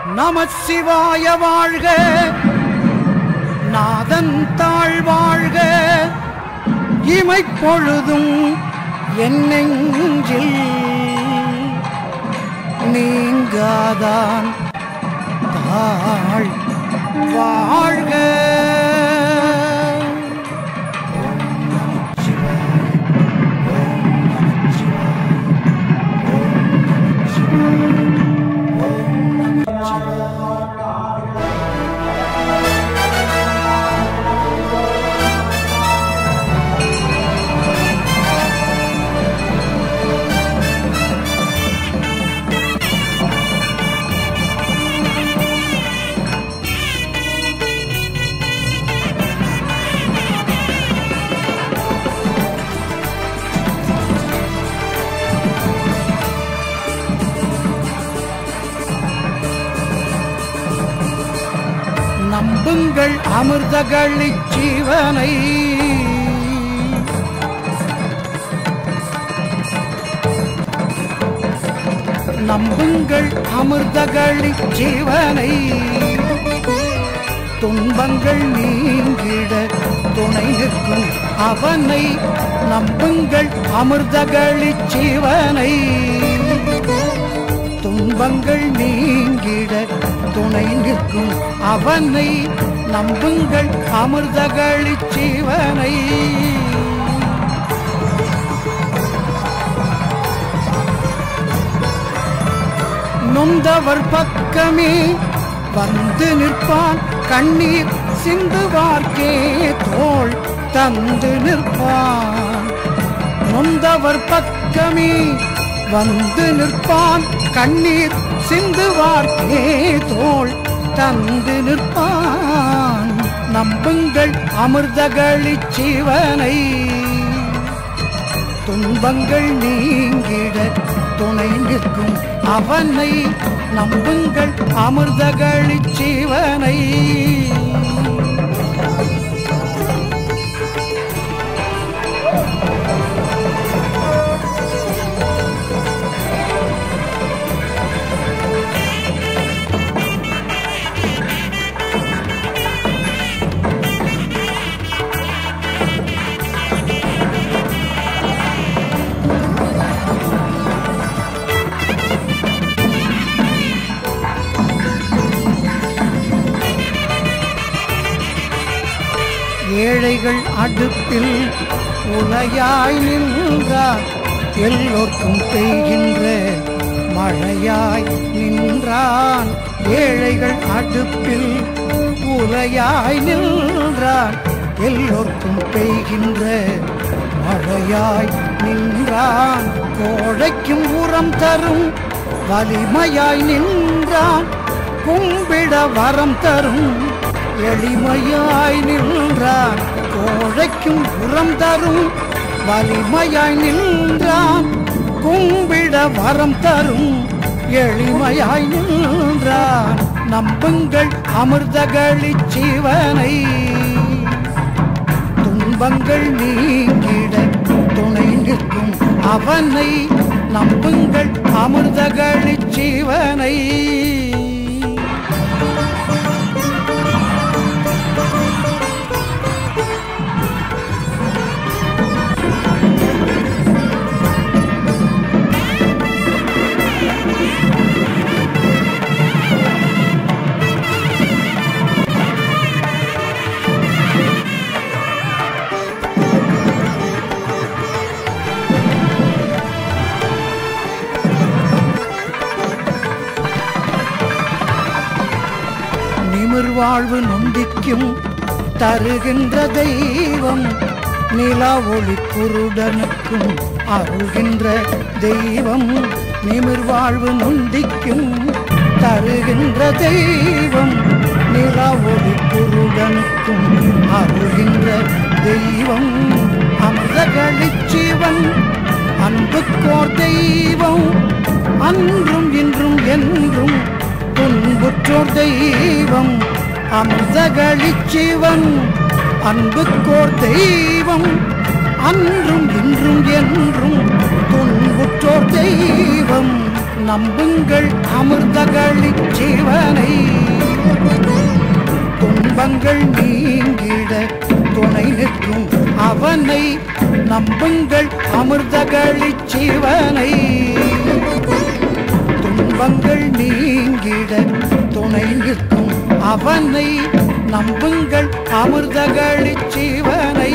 நமசிவாய வாழ்க நாதன் தாழ் வாழ்க இமைப்பொழுதும் என் நெஞ்சில் நீங்காதான் தாழ் வாழ்க ஓம் நமச்சிவாய. ஓம் நமச்சிவாய. ஓம் நமச்சிவாய. ஓம் நமச்சிவாய. நம்புங்கள் அமிர்தகளிச் ஜீவனை நம்புங்கள் அமிர்தகளிச் ஜீவனை துன்பங்கள் நீங்கிட துணை நிற்கும் அவனை நம்புங்கள் அமிர்தகளிச் ஜீவனை துன்பங்கள் நீங்கிட துணை நிற்கும் அவனை நம்புங்கள் அமிர்தகளிச் ஜீவனை நொந்தவர் பக்கமே வந்து நிற்பான் கண்ணீர் சிந்துவார்க்கே தோள் தந்து நிற்பான் நொந்தவர் பக்கமே வந்து நிற்பான் கண்ணீர் சிந்துவார்க்கே தோள் தந்து நிற்பான் நம்புங்கள் அமிர்தகளிச் ஜீவனை துன்பங்கள் நீங்கிட துணை நிற்கும் அவனை நம்புங்கள் அமிர்தகளிச் ஜீவனை ஏழைகள் அடுப்பில் உலையாய் நின்றார் எல்லோர்க்கும் பெய்கின்ற மழையாய் நின்றான் ஏழைகள் அடுப்பில் உலையாய் நின்றான் எல்லோர்க்கும் பெய்கின்ற மழையாய் நின்றான் கோழைக்கும் உரம் தரும் வலிமையாய் நின்றான் கும்பிட வரம் தரும் எளிமையாய் நின்றான் கோழைக்கும் உரம் தரும் வலிமையாய் நின்றான் கும்பிட வரம் தரும் எளிமையாய் நின்றான் நம்புங்கள் அமிர்தகளிச் ஜீவனை துன்பங்கள் நீங்கிட துணை நிற்கும் அவனை நம்புங்கள் அமிர்தகளிச் ஜீவனை நிமிர் வாழ்வு நொந்திக்கும் தருகின்ற தெய்வம் நிலா ஒளி குருடனுக்கும் அருள்கின்ற தெய்வம் நிமிர் வாழ்வு நொந்திக்கும் தருகின்ற தெய்வம் நிலா ஒளி குருடனுக்கும் அருள்கின்ற தெய்வம் அமிர்தகளிச்சிவன் அன்புக்கோர் தெய்வம் அன்றும் இன்றும் என்றும் துன்புற்றோர் தெய்வம் அமிர்தகளிச்சிவன் அன்புக்கோர் தெய்வம் அன்றும் இன்றும் என்றும் துன்புற்றோர் தெய்வம் நம்புங்கள் அமிர்தகளி ஜீவனை துன்பங்கள் நீங்கிட துணை நிற்கும் அவனை நம்புங்கள் அமிர்தகளி ஜீவனை துன்பங்கள் நீங்கிட துணை நிற்கும் அவனை நம்புங்கள் அமிர்தகளி ஜீவனை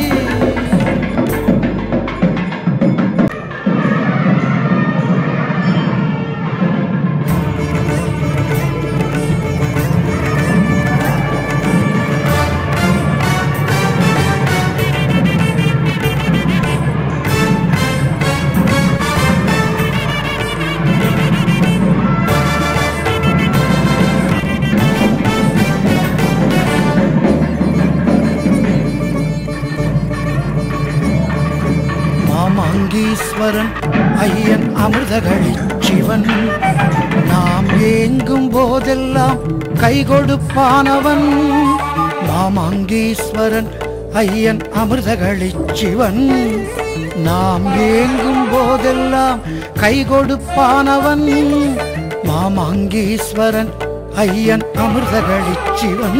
மாமாங்கீஸ்வரன் ஐயன் அமிர்தகளி சிவன் நாம் ஏங்கும் போதெல்லாம் கை கொடுப்பானவன் மாமாங்கீஸ்வரன் ஐயன் அமிர்தகளி சிவன் நாம் ஏங்கும் போதெல்லாம் கை கொடுப்பானவன் மாமாங்கீஸ்வரன் ஐயன் அமிர்தகளி சிவன்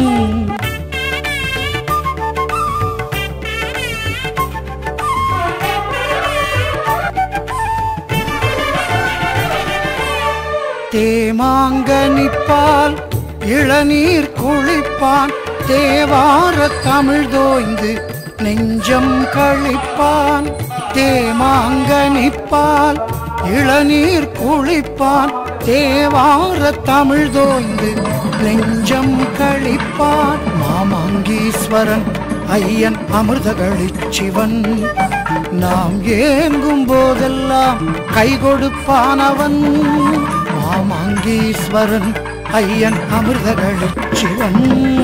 தேமாங்கனிப்பால் இளநீர் குளிப்பான் தேவார தமிழ் தோய்ந்து நெஞ்சம் கழிப்பான் தேமாங்கனிப்பால் இளநீர் குளிப்பான் தேவார தமிழ் தோய்ந்து நெஞ்சம் கழிப்பான் மாமாங்கீஸ்வரன் ஐயன் அமிர்தகளி சிவன் நாம் ஏங்கும் போதெல்லாம் கை கொடுப்பானவன் மாமாங்கீஸ்வரன் ஐயன் அமிர்தகளி சிவன்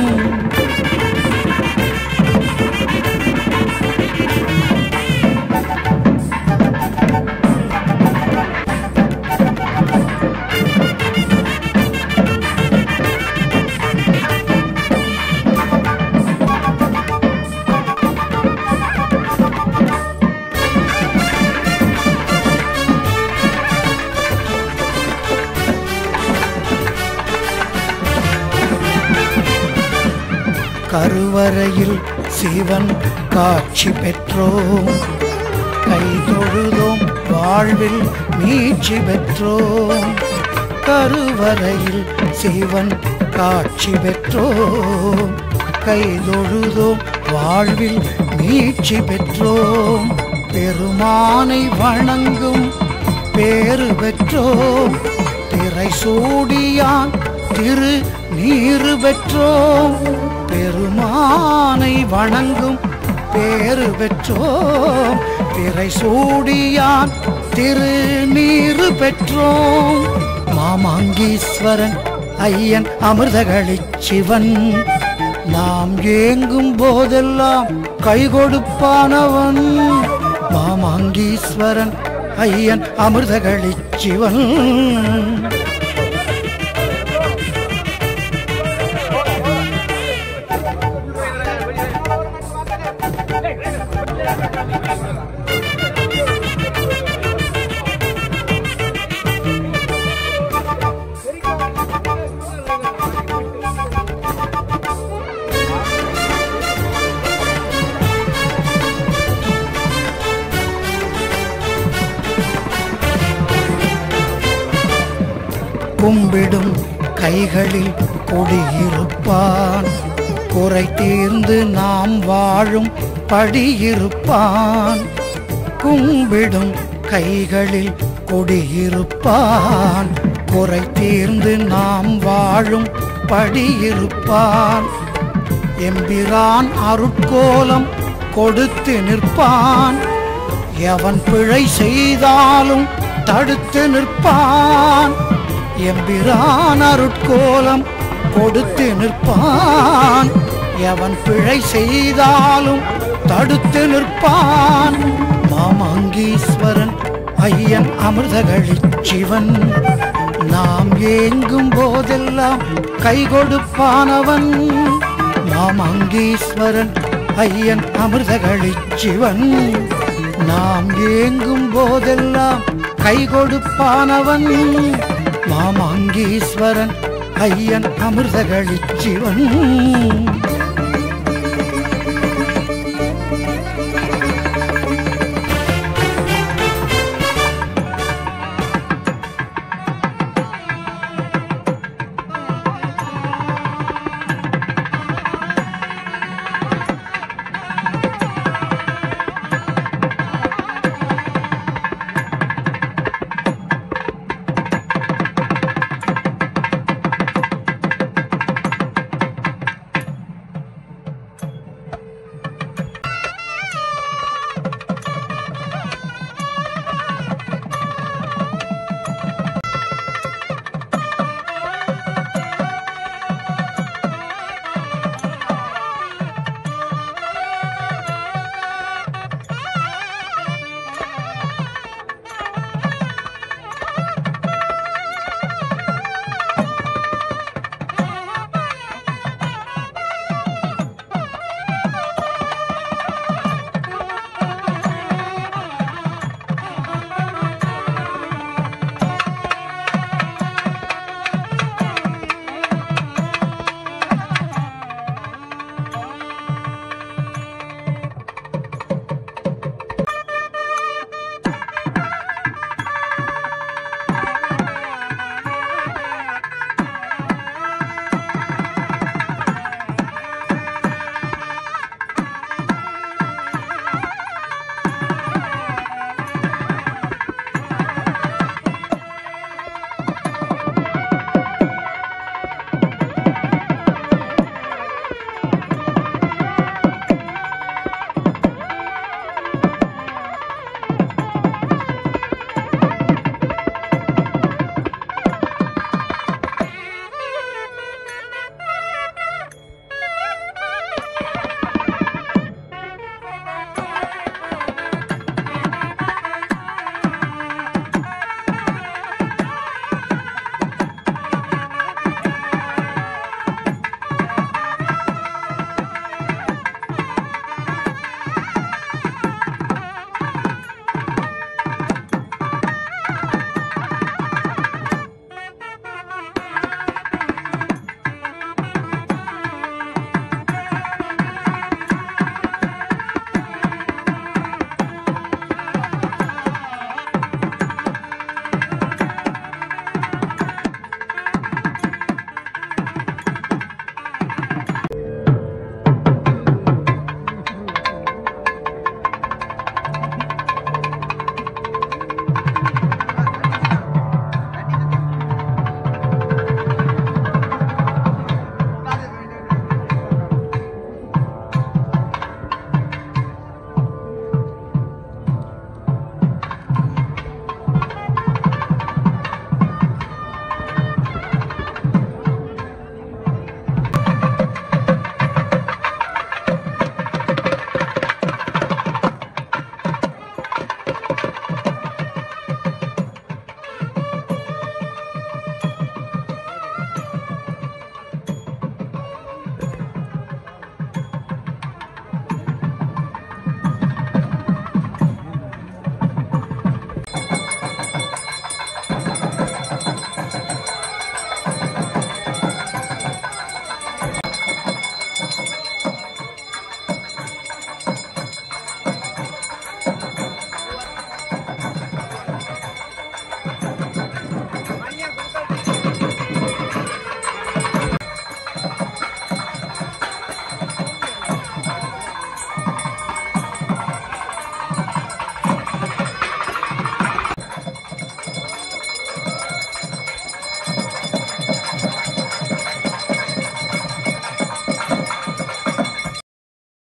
கருவறையில் சிவன் காட்சி பெற்றோம் கை தொழுதோம் வாழ்வில் மீட்சி பெற்றோம் கருவறையில் சிவன் காட்சி பெற்றோம் கை தொழுதோம் வாழ்வில் மீட்சி பெற்றோம் பெருமானை வணங்கும் பேறு பெற்றோம் திரை சூடியான் திரு நீரு பெற்றோம் பெருமானை வணங்கும் பேறு பெற்றோம் திரை சூடியான் திரு நீரு பெற்றோம் மாமாங்கீஸ்வரன் ஐயன் அமிர்தகளி சிவன் நாம் ஏங்கும் போதெல்லாம் கை கொடுப்பானவன் மாமாங்கீஸ்வரன் ஐயன் அமிர்தகளி சிவன் கும்பிடும் கைகளில் குடியிருப்பான் குறை தீர்ந்து நாம் வாழும் படியிருப்பான் கும்பிடும் கைகளில் குடியிருப்பான் குறை தீர்ந்து நாம் வாழும் படியிருப்பான் எம்பிரான் அருட்கோலம் கொடுத்து நிற்பான் எவன் பிழை செய்தாலும் தடுத்து நிற்பான் எம்பிரான் அருட்கோலம் கொடுத்து நிற்பான் எவன் பிழை செய்தாலும் தடுத்து நிற்பான் மாமாங்கீஸ்வரன் ஐயன் அமிர்தகளி சிவன் நாம் ஏங்கும் போதெல்லாம் கை கொடுப்பானவன் மாமாங்கீஸ்வரன் ஐயன் அமிர்தகளி சிவன் நாம் ஏங்கும் போதெல்லாம் கை கொடுப்பானவன் மாமாங்கீஸ்வரன் ஐயன் அமிர்தகளிச்சிவன்